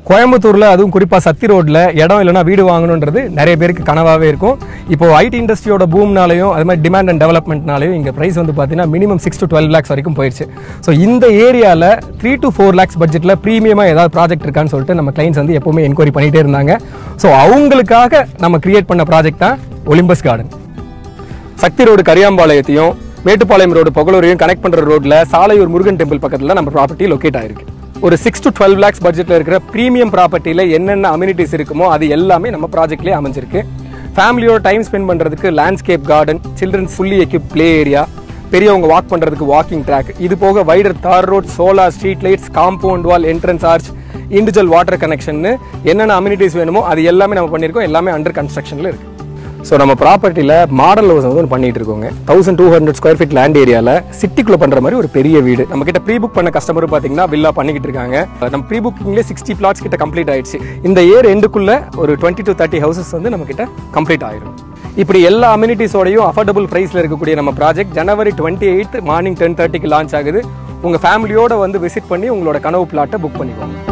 கோயம்புத்தூரில் அதுவும் குறிப்பாக சத்தி ரோட்டில் இடம் இல்லைனா வீடு வாங்கணுன்றது நிறைய பேருக்கு கனவாகவே இருக்கும் இப்போ ஐடி இண்டஸ்ட்ரியோட பூம்னாலையும் அது மாதிரி டிமாண்ட் அண்ட் டெவலப்மெண்ட்னாலையும் இங்கே ப்ரைஸ் வந்து பார்த்தீங்கன்னா minimum six to twelve lakhs வரைக்கும் போயிடுச்சு ஸோ இந்த ஏரியாவில் த்ரீ to ஃபோர் லேக்ஸ் பட்ஜெட்டில் ப்ரீமியமாக ஏதாவது ப்ராஜெக்ட் இருக்கான்னு சொல்லிட்டு நம்ம கிளைண்ட்ஸ் வந்து எப்போவுமே என்கொயரி பண்ணிகிட்டே இருந்தாங்க ஸோ அவங்களுக்காக நம்ம கிரியேட் பண்ண ப்ராஜெக்ட் தான் ஒலிம்பஸ் கார்டன் சக்தி ரோடு கரியாம்பாளையத்தையும் மேட்டுப்பாளையம் ரோடு புகழூரையும் கனெக்ட் பண்ற ரோட்ல சாலையூர் முருகன் டெம்பிள் பக்கத்துல நம்ம ப்ராப்பர்ட்டி லொக்கேட் ஆயிருக்கு ஒரு சிக்ஸ் to டுவெல் லேக்ஸ் பட்ஜெட்ல இருக்கிற ப்ரீமியம் ப்ராப்பர்ட்டியில என்னென்ன அம்யூனிட்டிஸ் இருக்குமோ அது எல்லாமே நம்ம ப்ராஜெக்ட்லேயே அமைஞ்சிருக்கு ஃபேமிலியோட டைம் ஸ்பெண்ட் பண்றதுக்கு landscape garden children's fully equip play area பெரியவங்க வாக் பண்றதுக்கு வாக்கிங் ட்ராக் இது போக wider tar road solar street lights compound wall entrance arch individual water connection என்னென்ன அம்யூனிட்டிஸ் வேணுமோ அது எல்லாமே நம்ம பண்ணியிருக்கோம் எல்லாமே அண்டர் கன்ஸ்ட்ரக்ஷன்ல இருக்கு ஸோ நம்ம ப்ராப்பர்ட்டியில் மாடல் ஹவுஸ் வந்து ஒன்று பண்ணிட்டு இருக்கோங்க thousand two hundred square feet land ஏரியாவில் சிட்டிக்குள்ளே பண்ணுற மாதிரி ஒரு பெரிய வீடு நம்ம கிட்ட ப்ரீ புக் பண்ண கஸ்டமர் பார்த்தீங்கன்னா வில்லா பண்ணிக்கிட்டு இருக்காங்க நம்ம ப்ரீ புக்கிங்லேயே சிக்ஸ்டி பிளாட்ஸ் கிட்ட கம்ப்ளீட் ஆயிடுச்சு இந்த இயர் எண்டுக்குள்ள ஒரு டுவெண்ட்டி டு தேர்ட்டி ஹவுசஸ் வந்து நம்ம கிட்ட கம்ப்ளீட் ஆயிரும் இப்படி எல்லா அம்யூனிட்டிஸோடையும் அஃபோர்டபுள் ப்ரைஸில் இருக்கக்கூடிய நம்ம project January twenty eighth morning ten தேர்ட்டிக்கு லான்ச் ஆகுது உங்கள் ஃபேமிலியோட வந்து விசிட் பண்ணி உங்களோட கனவு பிளாட்டை புக் பண்ணிக்கோங்க